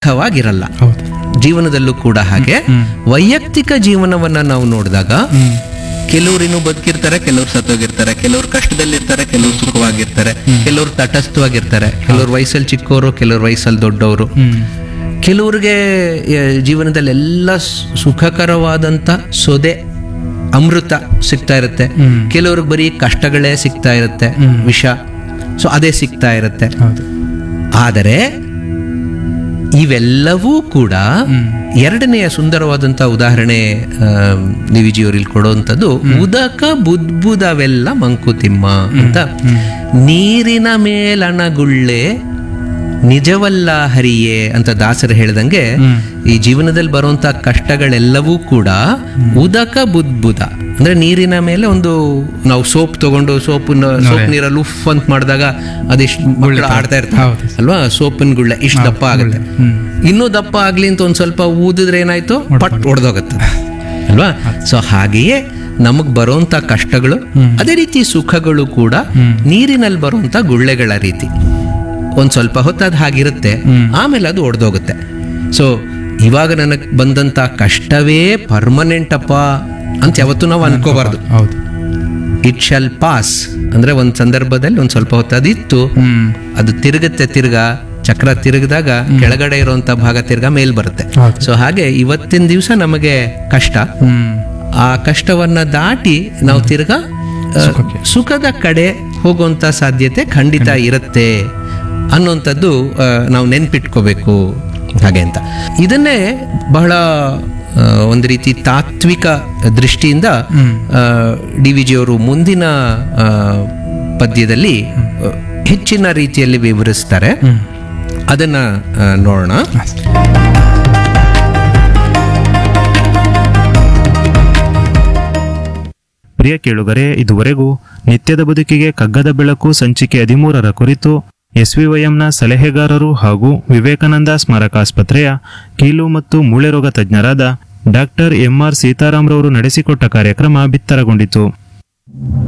ಸಮರ್ಥವಾಗಿರಲ್ಲ ಹೌದು ಜೀವನದಲ್ಲೂ ಕೂಡ ಹಾಗೆ ವೈಯಕ್ತಿಕ ಜೀವನವನ್ನ ನಾವು ನೋಡಿದಾಗ ಕೆಲವ್ರು ಇನ್ನೂ ಬದುಕಿರ್ತಾರೆ ಕೆಲವ್ರು ಸತ್ತೋಗಿರ್ತಾರೆ ಕೆಲವ್ರು ಕಷ್ಟದಲ್ಲಿರ್ತಾರೆ ಕೆಲವ್ರು ಸುಖವಾಗಿರ್ತಾರೆ ಕೆಲವ್ರು ತಟಸ್ಥವಾಗಿರ್ತಾರೆ ಕೆಲವ್ರು ವಯಸ್ಸಲ್ಲಿ ಚಿಕ್ಕವರು ಕೆಲವ್ರು ವಯಸ್ಸಲ್ಲಿ ದೊಡ್ಡವರು ಹ್ಮ್ ಕೆಲವ್ರಿಗೆ ಆ, ಜೀವನದಲ್ಲಿ ಎಲ್ಲ ಸು- ಸುಖಕರವಾದಂಥ ಸೊದೆ ಅಮೃತ ಸಿಗ್ತಾ ಇರುತ್ತೆ ಕೆಲವ್ರಿಗೆ ಬರೀ ಕಷ್ಟಗಳೇ ಸಿಗ್ತಾ ಇರುತ್ತೆ ವಿಷ ಸೊ ಅದೇ ಸಿಗ್ತಾ ಇರುತ್ತೆ ಹೌದು ಆದರೆ ಇವೆಲ್ಲವೂ ಕೂಡ ಎರಡನೆಯ ಸುಂದರವಾದಂಥ ಉದಾಹರಣೆ ನಿವಿಜಿಯವರು ಇಲ್ಲಿ ಕೊಡುವಂಥದ್ದು ಉದಕ ಬುದ್ಬುದವೆಲ್ಲ ಮಂಕುತಿಮ್ಮ ಅಂತ ನೀರಿನ ಮೇಲಣಗುಳ್ಳೆ ನಿಜವಲ್ಲ ಹರಿಯೇ ಅಂತ ದಾಸರು ಹೇಳ್ದಂಗೆ ಈ ಜೀವನದಲ್ಲಿ ಬರುವಂತ ಕಷ್ಟಗಳೆಲ್ಲವೂ ಕೂಡ ಉದಕ ಬುದ್ಬುದ ಅಂದ್ರೆ ನೀರಿನ ಮೇಲೆ ಒಂದು ನಾವು ಸೋಪ್ ತಗೊಂಡು ಸೋಪಿನ ಸೋಪ್ ನೀರಲ್ಲಿ ಉಫ್ ಅಂತ ಮಾಡಿದಾಗ ಅದೆಷ್ಟು ಮಕ್ಕಳು ಆಡ್ತಾ ಇರ್ತಾರೆ ಹೌದು. ಅಲ್ವಾ ಸೋಪಿನ ಗುಳ್ಳೆ ಇಷ್ಟು ದಪ್ಪ ಆಗುತ್ತೆ ಇನ್ನೂ ದಪ್ಪ ಆಗ್ಲಿ ಅಂತ ಒಂದ್ ಸ್ವಲ್ಪ ಊದಿದ್ರೆ ಏನಾಯ್ತು ಪಟ್ ಹೊಡೆದೋಗುತ್ತೆ ಅಲ್ವಾ ಸೊ ಹಾಗೆಯೇ ನಮಗ್ ಬರುವಂತ ಕಷ್ಟಗಳು ಅದೇ ರೀತಿ ಸುಖಗಳು ಕೂಡ ನೀರಿನಲ್ಲಿ ಬರುವಂತ ಗುಳ್ಳೆಗಳ ರೀತಿ ಒಂದ್ ಸ್ವಲ್ಪ ಹೊತ್ತು ಅದು ಹಾಗಿರುತ್ತೆ ಆಮೇಲೆ ಅದು ಒಡೆದೋಗುತ್ತೆ ಸೊ ಇವಾಗ ನನಗೆ ಬಂದಂತ ಕಷ್ಟವೇ ಪರ್ಮನೆಂಟ್ ಅಪ್ಪ ಅಂತ ಯಾವತ್ತೂ ನಾವು ಅನ್ಕೋಬಾರ್ದು ಹೌದು ಇಟ್ ಶಾಲ್ ಪಾಸ್ ಅಂದ್ರೆ ಒಂದ್ ಸಂದರ್ಭದಲ್ಲಿ ಒಂದ್ ಸ್ವಲ್ಪ ಹೊತ್ತು ಅದಿತ್ತು ಹ್ಮ್ ಅದು ತಿರುಗುತ್ತೆ ತಿರ್ಗಾ ಚಕ್ರ ತಿರುಗಿದಾಗ ಕೆಳಗಡೆ ಇರುವಂತ ಭಾಗ ತಿರ್ಗಾ ಮೇಲ್ ಬರುತ್ತೆ ಹೌದು. ಸೊ ಹಾಗೆ ಇವತ್ತಿನ ದಿವಸ ನಮಗೆ ಕಷ್ಟ ಹ್ಮ್ ಆ ಕಷ್ಟವನ್ನ ದಾಟಿ ನಾವು ತಿರ್ಗಾ ಆ, ಸುಖಕ್ಕೆ. ಸುಖದ ಕಡೆ ಹೋಗುವಂತ ಸಾಧ್ಯತೆ ಖಂಡಿತ ಇರುತ್ತೆ ಅನ್ನುವಂಥದ್ದು ಆ, ನಾವು ನೆನ್ಪಿಟ್ಕೋಬೇಕು ಹಾಗೆ ಅಂತ ಇದನ್ನೇ ಬಹಳ ಆ, ಒಂದು ರೀತಿ ತಾತ್ವಿಕ ದೃಷ್ಟಿಯಿಂದ ಡಿ ವಿ ಜಿಯವರು ಮುಂದಿನ ಆ, ಪದ್ಯದಲ್ಲಿ ಆ, ಹೆಚ್ಚಿನ ರೀತಿಯಲ್ಲಿ ವಿವರಿಸ್ತಾರೆ ಅದನ್ನ ಆ, ನೋಡೋಣ ಪ್ರಿಯ ಕೇಳುಗರೆ ಇದುವರೆಗೂ ನಿತ್ಯದ ಬದುಕಿಗೆ ಕಗ್ಗದ ಬೆಳಕು ಸಂಚಿಕೆ ಹದಿಮೂರರ ಕುರಿತು ಎಸ್ವಿವೈಎಂನ ಸಲಹೆಗಾರರು ಹಾಗೂ ವಿವೇಕಾನಂದ ಸ್ಮಾರಕಾಸ್ಪತ್ರೆಯ ಕೀಲು ಮತ್ತು ಮೂಳೆ ರೋಗ ತಜ್ಞರಾದ ಡಾಕ್ಟರ್ ಎಂಆರ್ ಸೀತಾರಾಮ್ರವರು ನಡೆಸಿಕೊಟ್ಟ ಕಾರ್ಯಕ್ರಮ ಬಿತ್ತರಗೊಂಡಿತು